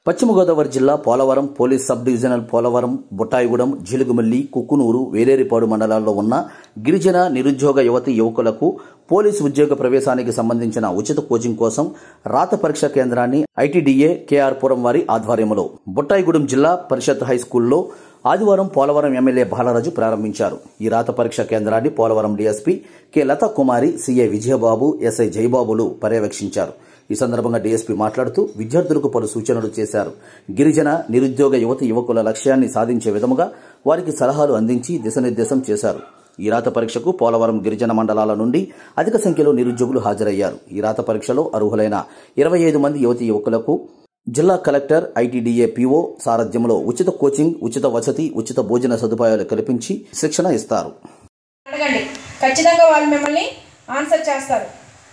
పశ్చిమ గోదావరి జిల్లా Polavaram police sub divisional Polavaram Buttayagudem Jeelugumilli Kukkunuru Velerupadu మండలాల్లో ఉన్న గిరిజన నిరుద్యోగ యువతి యువకులకు పోలీసు ఉద్యోగ ప్రవేశానికి సంబంధించిన ఉచిత కోచింగ్ కోసం రాత పరీక్ష కేంద్రాన్ని ఐటీడీఏ కేఆర్ పురం వారి ఆధ్వర్యంలో బుట్టాయిగూడెం జిల్లా పరిషత్ హైస్కూల్లో ఆదివారం పోలవరం ఎమ్మెల్యే బాలరాజు ప్రారంభించారు ఈ రాత పరీక్ష కేంద్రాన్ని Polavaram DSP K Latha Kumari CI Vijayababu SI జయబాబులు పర్యవేక్షించారు ఈ సందర్భంగా డీఎస్పీ మాట్లాడుతూ విద్యార్థులకు పలు సూచనలు చేశారు గిరిజన నిరుద్యోగ యువతి యువకుల లక్ష్యాన్ని సాధించే విధముగా వారికి సలహాలు అందించి దిశనిర్దేశం చేశారు ఈ రాత పరీక్షకు పోలవరం గిరిజన మండలాల నుండి అధిక సంఖ్యలో నిరుద్యోగులు హాజరయ్యారు ఈ రాత పరీక్షలో అర్హులైన ఇరవై ఐదు మంది యువతి యువకులకు జిల్లా కలెక్టర్ ఐటీడీఏ పీఓ సారథ్యంలో ఉచిత కోచింగ్ ఉచిత వసతి ఉచిత భోజన సదుపాయాలు కల్పించి శిక్షణ ఇస్తారు అడగండి ఖచ్చితంగా వాళ్ళు మిమ్మల్ని ఆన్సర్ చేస్తారు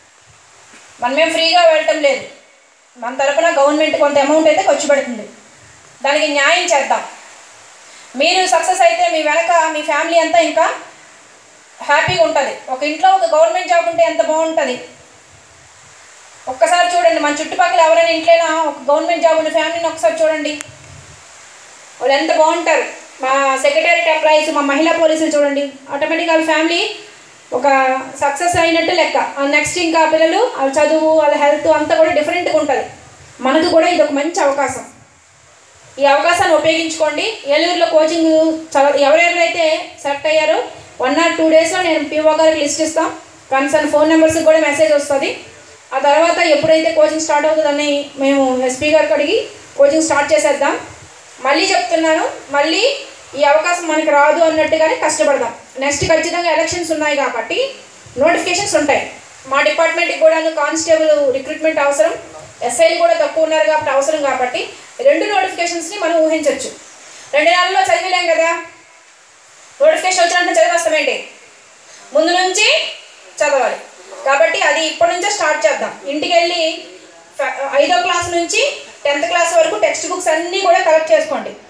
మనమేం ఫ్రీగా వెళ్ళటం లేదు మన తరపున గవర్నమెంట్ కొంత అమౌంట్ అయితే ఖర్చు పెడుతుంది దానికి న్యాయం చేద్దాం మీరు సక్సెస్ అయితే మీ వెనక మీ ఫ్యామిలీ అంతా ఇంకా హ్యాపీగా ఉంటుంది ఒక ఇంట్లో ఒక గవర్నమెంట్ జాబ్ ఉంటే ఎంత బాగుంటుంది ఒక్కసారి చూడండి మన చుట్టుపక్కల ఎవరైనా ఇంట్లోనా ఒక గవర్నమెంట్ జాబ్ ఉన్న ఫ్యామిలీని ఒకసారి చూడండి వాళ్ళు ఎంత బాగుంటారు మా సెక్రటేరియట్ ఎంప్లాయీస్ మా మహిళా పోలీసులు చూడండి ఆటోమేటిక్గా వాళ్ళ ఫ్యామిలీ ఒక సక్సెస్ అయినట్టు లెక్క నెక్స్ట్ ఇంకా పిల్లలు వాళ్ళ చదువు వాళ్ళ హెల్త్ అంతా కూడా డిఫరెంట్గా ఉంటుంది మనకు కూడా ఇది ఒక మంచి అవకాశం ఈ అవకాశాన్ని ఉపయోగించుకోండి ఏలూరులో కోచింగ్ చాలా ఎవరెవరైతే సెలెక్ట్ అయ్యారో వన్ ఆర్ టూ డేస్లో నేను పీఓ గారికి లిస్ట్ ఇస్తాం కన్సర్న్ ఫోన్ నెంబర్స్కి కూడా మెసేజ్ వస్తుంది ఆ తర్వాత ఎప్పుడైతే కోచింగ్ స్టార్ట్ అవుతుందని మేము ఎస్పీ గారికి అడిగి కోచింగ్ స్టార్ట్ చేసేద్దాం మళ్ళీ చెప్తున్నాను మళ్ళీ ఈ అవకాశం మనకి రాదు అన్నట్టుగానే కష్టపడదాం నెక్స్ట్ ఖచ్చితంగా ఎలక్షన్స్ ఉన్నాయి కాబట్టి నోటిఫికేషన్స్ ఉంటాయి మా డిపార్ట్మెంట్కి కూడా కానిస్టేబుల్ రిక్రూట్మెంట్ అవసరం ఎస్ఐలు కూడా తక్కువ ఉన్నారు కాబట్టి అవసరం కాబట్టి రెండు నోటిఫికేషన్స్ని మనం ఊహించవచ్చు రెండు నెలల్లో చదివలేం కదా నోటిఫికేషన్ వచ్చినట్టు చదివేస్తామేంటి ముందు నుంచి చదవాలి కాబట్టి అది ఇప్పటి నుంచే స్టార్ట్ చేద్దాం ఇంటికి వెళ్ళి ఫ- ఐదో క్లాస్ నుంచి టెన్త్ క్లాస్ వరకు టెక్స్ట్ బుక్స్ అన్నీ కూడా కలెక్ట్ చేసుకోండి